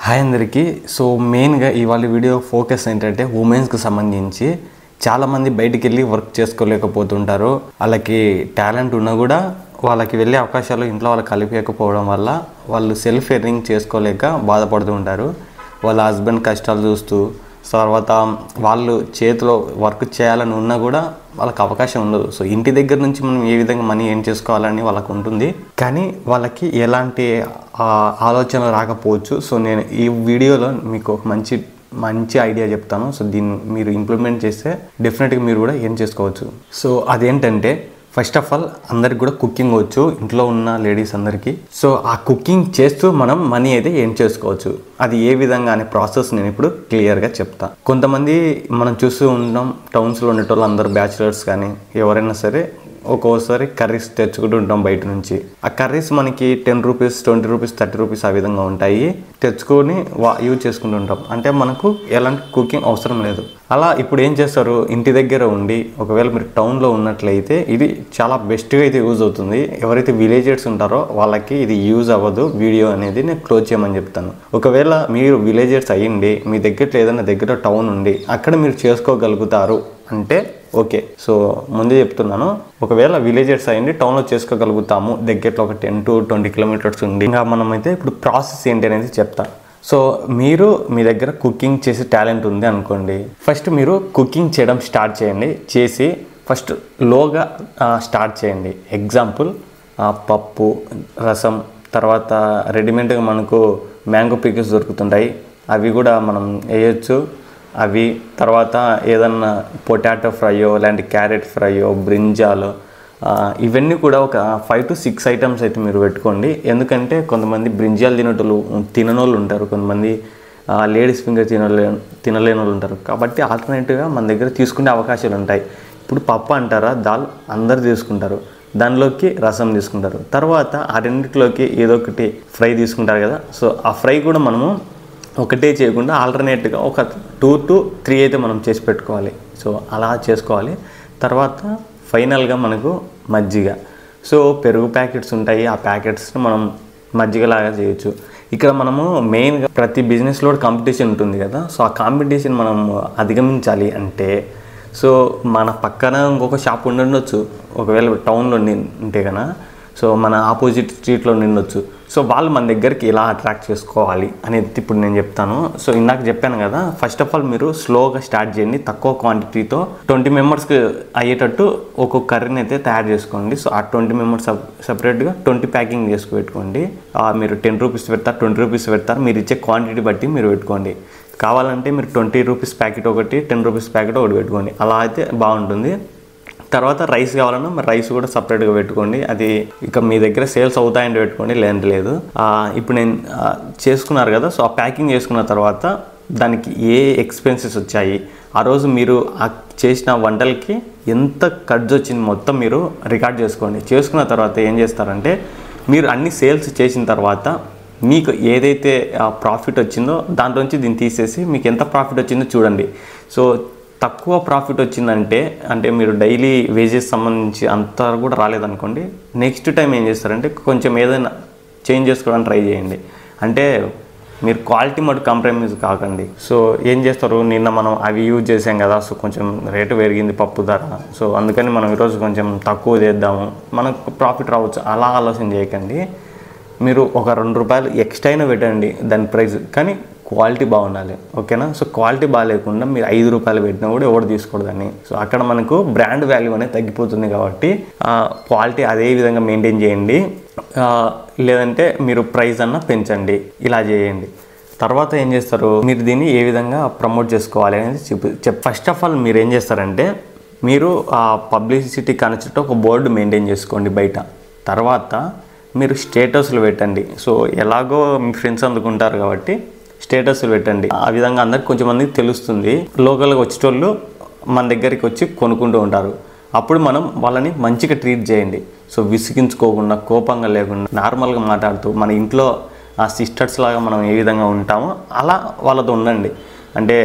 hi అందరికీ so మెయిన్గా ఇవాళ వీడియో ఫోకస్ ఏంటంటే ఉమెన్స్కి సంబంధించి చాలామంది బయటికి వెళ్ళి వర్క్ చేసుకోలేకపోతుంటారు వాళ్ళకి టాలెంట్ ఉన్నా కూడా వాళ్ళకి వెళ్ళే అవకాశాలు ఇంట్లో వాళ్ళకి కలిపేయకపోవడం వల్ల వాళ్ళు సెల్ఫ్ ఎర్నింగ్ చేసుకోలేక బాధపడుతూ ఉంటారు వాళ్ళ హస్బెండ్ కష్టాలు చూస్తూ తర్వాత వాళ్ళు చేతిలో వర్క్ చేయాలని ఉన్నా కూడా వాళ్ళకి అవకాశం ఉండదు సో ఇంటి దగ్గర నుంచి మనం ఏ విధంగా మనీ ఏం చేసుకోవాలని వాళ్ళకు ఉంటుంది కానీ వాళ్ళకి ఎలాంటి ఆ, ఆలోచనలు రాకపోవచ్చు సో నేను ఈ వీడియోలో మీకు ఒక మంచి మంచి ఐడియా చెప్తాను సో దీన్ని మీరు ఇంప్లిమెంట్ చేస్తే డెఫినెట్గా మీరు కూడా ఏం చేసుకోవచ్చు సో అదేంటంటే ఫస్ట్ ఆఫ్ ఆల్ అందరికి కూడా కుకింగ్ వచ్చు ఇంట్లో ఉన్న లేడీస్ అందరికీ సో ఆ కుకింగ్ చేస్తూ మనం మనీ అయితే ఏం చేసుకోవచ్చు అది ఏ విధంగా అనే ప్రాసెస్ నేను ఇప్పుడు క్లియర్గా చెప్తా కొంతమంది మనం చూస్తూ ఉంటాం టౌన్స్లో ఉండేటోళ్ళు అందరు బ్యాచులర్స్ కానీ ఎవరైనా సరే ఒక్కోసారి కర్రీస్ తెచ్చుకుంటూ ఉంటాం బయట నుంచి ఆ కర్రీస్ మనకి ten rupees twenty rupees thirty rupees ఆ విధంగా ఉంటాయి తెచ్చుకొని వా యూజ్ చేసుకుంటూ ఉంటాం అంటే మనకు ఎలాంటి కుకింగ్ అవసరం లేదు అలా ఇప్పుడు ఏం చేస్తారు ఇంటి దగ్గర ఉండి ఒకవేళ మీరు టౌన్లో ఉన్నట్లయితే ఇది చాలా బెస్ట్గా అయితే యూజ్ అవుతుంది ఎవరైతే విలేజర్స్ ఉంటారో వాళ్ళకి ఇది యూజ్ అవ్వదు వీడియో అనేది నేను క్లోజ్ చేయమని చెప్తాను ఒకవేళ మీరు విలేజర్స్ అయ్యిండి మీ దగ్గర ఏదైనా దగ్గర టౌన్ ఉండి అక్కడ మీరు చేసుకోగలుగుతారు అంటే ఓకే సో ముందే చెప్తున్నాను ఒకవేళ విలేజర్స్ అయ్యింది టౌన్లో చేసుకోగలుగుతాము దగ్గరలో ఒక టెన్ టు ట్వంటీ కిలోమీటర్స్ ఉంది ఇంకా మనమైతే ఇప్పుడు ప్రాసెస్ ఏంటి అనేది చెప్తా సో మీరు మీ దగ్గర కుకింగ్ చేసే టాలెంట్ ఉంది అనుకోండి ఫస్ట్ మీరు కుకింగ్ చేయడం స్టార్ట్ చేయండి చేసి ఫస్ట్ లోగా స్టార్ట్ చేయండి ఎగ్జాంపుల్ పప్పు రసం తర్వాత రెడీమేడ్గా మనకు మ్యాంగో పికిల్స్ దొరుకుతుంటాయి అవి కూడా మనం వేయచ్చు అవి తర్వాత ఏదన్నా పొటాటో ఫ్రైయో లేదంటే క్యారెట్ ఫ్రైయో బ్రింజాలు ఆ, ఇవన్నీ కూడా ఒక ఫైవ్ టు సిక్స్ ఐటమ్స్ అయితే మీరు పెట్టుకోండి ఎందుకంటే కొంతమంది బ్రింజాలు తినేటోళ్ళు తిననోళ్ళు ఉంటారు కొంతమంది లేడీస్ ఫింగర్ తినలే తినలేని వాళ్ళు ఉంటారు కాబట్టి ఆల్టర్నేటివ్గా మన దగ్గర తీసుకునే అవకాశాలు ఉంటాయి ఇప్పుడు పప్పు అంటారా దాల్ అందరు తీసుకుంటారు దానిలోకి రసం తీసుకుంటారు తర్వాత ఆ రెండిట్లోకి ఏదో ఒకటి ఫ్రై తీసుకుంటారు కదా సో ఆ ఫ్రై కూడా మనము ఒకటే చేయకుండా ఆల్టర్నేట్గా ఒక టూ టు త్రీ అయితే మనం చేసి పెట్టుకోవాలి సో అలా చేసుకోవాలి తర్వాత ఫైనల్గా మనకు మజ్జిగ సో పెరుగు ప్యాకెట్స్ ఉంటాయి ఆ ప్యాకెట్స్ని మనం మజ్జిగలాగా చేయొచ్చు ఇక్కడ మనము మెయిన్గా ప్రతి బిజినెస్లో కూడా కాంపిటీషన్ ఉంటుంది కదా సో ఆ కాంపిటీషన్ మనం అధిగమించాలి అంటే సో మన పక్కన ఇంకొక షాప్ ఉండొచ్చు ఒకవేళ టౌన్లో నిన్- ఉంటే కనుక సో మన ఆపోజిట్ స్ట్రీట్లో నిండొచ్చు సో వాళ్ళు మన దగ్గరికి ఎలా అట్రాక్ట్ చేసుకోవాలి అనేది ఇప్పుడు నేను చెప్తాను సో ఇందాక చెప్పాను కదా ఫస్ట్ ఆఫ్ ఆల్ మీరు స్లోగా స్టార్ట్ చేయండి తక్కువ క్వాంటిటీతో ట్వంటీ మెంబర్స్కి అయ్యేటట్టు ఒక్కొక్క కర్రీని అయితే తయారు చేసుకోండి సో ఆ ట్వంటీ మెంబర్స్ సపరేట్గా ట్వంటీ ప్యాకింగ్ చేసుకు పెట్టుకోండి ఆ, మీరు టెన్ రూపీస్ పెడతారు ట్వంటీ రూపీస్ పెడతారు మీరు ఇచ్చే క్వాంటిటీ బట్టి మీరు పెట్టుకోండి కావాలంటే మీరు ట్వంటీ రూపీస్ ప్యాకెట్ ఒకటి టెన్ రూపీస్ ప్యాకెట్ ఒకటి పెట్టుకోండి అలా అయితే బాగుంటుంది తర్వాత రైస్ కావాలన్నా మరి రైస్ కూడా సపరేట్గా పెట్టుకోండి అది ఇక మీ దగ్గర సేల్స్ అవుతాయంటే పెట్టుకోండి లేదంటే లేదు ఆ, ఇప్పుడు నేను ఆ, చేసుకున్నారు కదా సో ఆ ప్యాకింగ్ చేసుకున్న తర్వాత దానికి ఏ ఎక్స్పెన్సెస్ వచ్చాయి ఆ రోజు మీరు ఆ చేసిన వంటలకి ఎంత ఖర్చు వచ్చింది మొత్తం మీరు రికార్డ్ చేసుకోండి చేసుకున్న తర్వాత ఏం చేస్తారంటే మీరు అన్ని సేల్స్ చేసిన తర్వాత మీకు ఏదైతే ప్రాఫిట్ వచ్చిందో దాంట్లోంచి దీన్ని తీసేసి మీకు ఎంత ప్రాఫిట్ వచ్చిందో చూడండి సో తక్కువ ప్రాఫిట్ వచ్చిందంటే అంటే మీరు డైలీ వేజెస్ సంబంధించి అంత కూడా రాలేదనుకోండి నెక్స్ట్ టైం ఏం చేస్తారంటే కొంచెం ఏదైనా చేంజ్ చేసుకోవడానికి ట్రై చేయండి అంటే మీరు క్వాలిటీ మటు కాంప్రమైజ్ కాకండి సో ఏం చేస్తారు నిన్న మనం అవి యూజ్ చేసాం కదా సో కొంచెం రేటు పెరిగింది పప్పు ధర సో అందుకని మనం ఈరోజు కొంచెం తక్కువ చేద్దాము మనకు ప్రాఫిట్ రావచ్చు అలా ఆలోచన చేయకండి మీరు ఒక రెండు రూపాయలు ఎక్స్ట్రా అయినా పెట్టండి దాని ప్రైస్ కానీ క్వాలిటీ బాగుండాలి ఓకేనా సో క్వాలిటీ బాగాలేకుండా మీరు ఐదు రూపాయలు పెట్టినా కూడా ఎవరు తీసుకోకూడదని సో అక్కడ మనకు బ్రాండ్ వాల్యూ అనేది తగ్గిపోతుంది కాబట్టి క్వాలిటీ అదే విధంగా మెయింటైన్ చేయండి ఆ, లేదంటే మీరు ప్రైస్ అన్న పెంచండి ఇలా చేయండి తర్వాత ఏం చేస్తారు మీరు దీన్ని ఏ విధంగా ప్రమోట్ చేసుకోవాలి అనేది చెప్పు చెప్ ఫస్ట్ ఆఫ్ ఆల్ మీరు ఏం చేస్తారంటే మీరు ఆ పబ్లిసిటీ కనెక్ట్ ఒక బోర్డు మెయింటైన్ చేసుకోండి బయట తర్వాత మీరు స్టేటస్లు పెట్టండి సో ఎలాగో మీ ఫ్రెండ్స్ అందుకుంటారు కాబట్టి స్టేటస్లు పెట్టండి ఆ విధంగా అందరికి కొంచెం మందికి తెలుస్తుంది లోకల్గా వచ్చేటోళ్ళు మన దగ్గరికి వచ్చి కొనుక్కుంటూ ఉంటారు అప్పుడు మనం వాళ్ళని మంచిగా ట్రీట్ చేయండి సో విసిగించుకోకుండా కోపంగా లేకుండా నార్మల్గా మాట్లాడుతూ మన ఇంట్లో ఆ సిస్టర్స్ లాగా మనం ఏ విధంగా ఉంటామో అలా వాళ్ళతో ఉండండి అంటే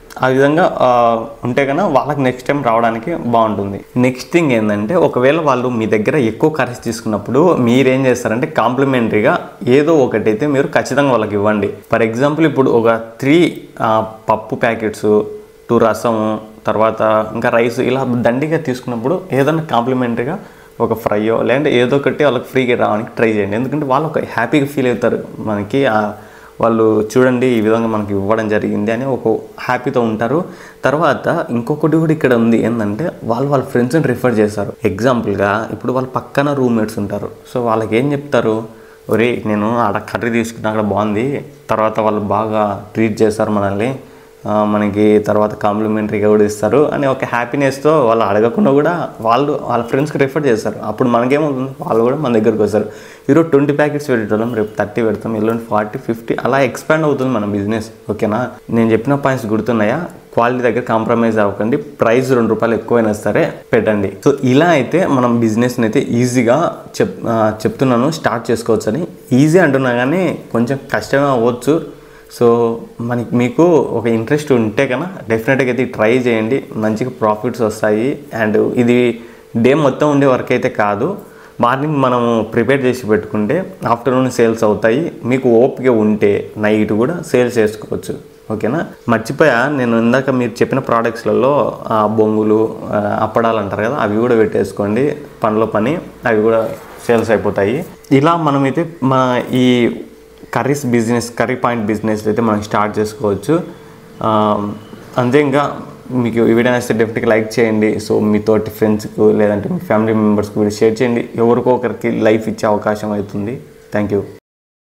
ఆ విధంగా ఆ, ఉంటే కన్నా వాళ్ళకి నెక్స్ట్ టైం రావడానికి బాగుంటుంది నెక్స్ట్ థింగ్ ఏంటంటే ఒకవేళ వాళ్ళు మీ దగ్గర ఎక్కువ కర్రీస్ తీసుకున్నప్పుడు మీరేం చేస్తారంటే కాంప్లిమెంటరీగా ఏదో ఒకటైతే మీరు ఖచ్చితంగా వాళ్ళకి ఇవ్వండి ఫర్ ఎగ్జాంపుల్ ఇప్పుడు ఒక త్రీ పప్పు ప్యాకెట్స్ టూ రసము తర్వాత ఇంకా రైస్ ఇలా దండిగా తీసుకున్నప్పుడు ఏదైనా కాంప్లిమెంటరీగా ఒక ఫ్రైయో లేదంటే ఏదో ఒకటి వాళ్ళకి ఫ్రీగా రావడానికి ట్రై చేయండి ఎందుకంటే వాళ్ళు ఒక హ్యాపీగా ఫీల్ అవుతారు మనకి ఆ వాళ్ళు చూడండి ఈ విధంగా మనకి ఇవ్వడం జరిగింది అని ఒక హ్యాపీతో ఉంటారు తర్వాత ఇంకొకటి కూడా ఇక్కడ ఉంది ఏంటంటే వాళ్ళు వాళ్ళ ఫ్రెండ్స్ని రిఫర్ చేస్తారు ఎగ్జాంపుల్గా ఇప్పుడు వాళ్ళ పక్కన రూమ్మేట్స్ ఉంటారు సో వాళ్ళకి ఏం చెప్తారు ఒరే నేను ఆడ కర్రీ తీసుకున్నా అక్కడ బాగుంది తర్వాత వాళ్ళు బాగా ట్రీట్ చేస్తారు మనల్ని ఆ, మనకి తర్వాత కాంప్లిమెంటరీగా కూడా ఇస్తారు అని ఒక హ్యాపీనెస్తో వాళ్ళు అడగకుండా కూడా వాళ్ళు వాళ్ళ ఫ్రెండ్స్కి రిఫర్ చేస్తారు అప్పుడు మనకేమవుతుంది వాళ్ళు కూడా మన దగ్గరికి వస్తారు ఈరోజు ట్వంటీ ప్యాకెట్స్ పెట్టేటోళ్ళం రేపు థర్టీ పెడతాం ఎల్లుండి ఫార్టీ ఫిఫ్టీ అలా ఎక్స్పాండ్ అవుతుంది మన బిజినెస్ ఓకేనా నేను చెప్పిన పాయింట్స్ గుర్తున్నాయా క్వాలిటీ దగ్గర కాంప్రమైజ్ అవ్వకండి ప్రైస్ రెండు రూపాయలు ఎక్కువైనా సరే పెట్టండి సో ఇలా అయితే మనం బిజినెస్ని అయితే ఈజీగా చెప్ ఆ, చెప్తున్నాను స్టార్ట్ చేసుకోవచ్చు అని ఈజీ అంటున్నా కానీ కొంచెం కష్టమే అవ్వచ్చు సో మనకి మీకు ఒక ఇంట్రెస్ట్ ఉంటే కన్నా డెఫినెట్గా అయితే ట్రై చేయండి మంచిగా ప్రాఫిట్స్ వస్తాయి అండ్ ఇది డే మొత్తం ఉండే వర్క్ అయితే కాదు మార్నింగ్ మనం ప్రిపేర్ చేసి పెట్టుకుంటే ఆఫ్టర్నూన్ సేల్స్ అవుతాయి మీకు ఓపిక ఉంటే నైట్ కూడా సేల్స్ చేసుకోవచ్చు ఓకేనా మర్చిపోయా నేను ఇందాక మీరు చెప్పిన ప్రోడక్ట్స్లలో బొంగులు ఆ, అప్పడాలు అంటారు కదా అవి కూడా పెట్టేసుకోండి పనిలో పని అవి కూడా సేల్స్ అయిపోతాయి ఇలా మనమైతే మా ఈ curries business curry point business అయితే మనం స్టార్ట్ చేసుకోవచ్చు ఆ, అంతే ఇంకా మీకు ఈ వీడియో నచ్చితే డెఫినెట్గా లైక్ చేయండి సో మీ తోటి ఫ్రెండ్స్కు లేదంటే మీ ఫ్యామిలీ మెంబర్స్కి వీడియో షేర్ చేయండి ఎవరికో ఒకరికి లైఫ్ ఇచ్చే అవకాశం అవుతుంది థ్యాంక్ యూ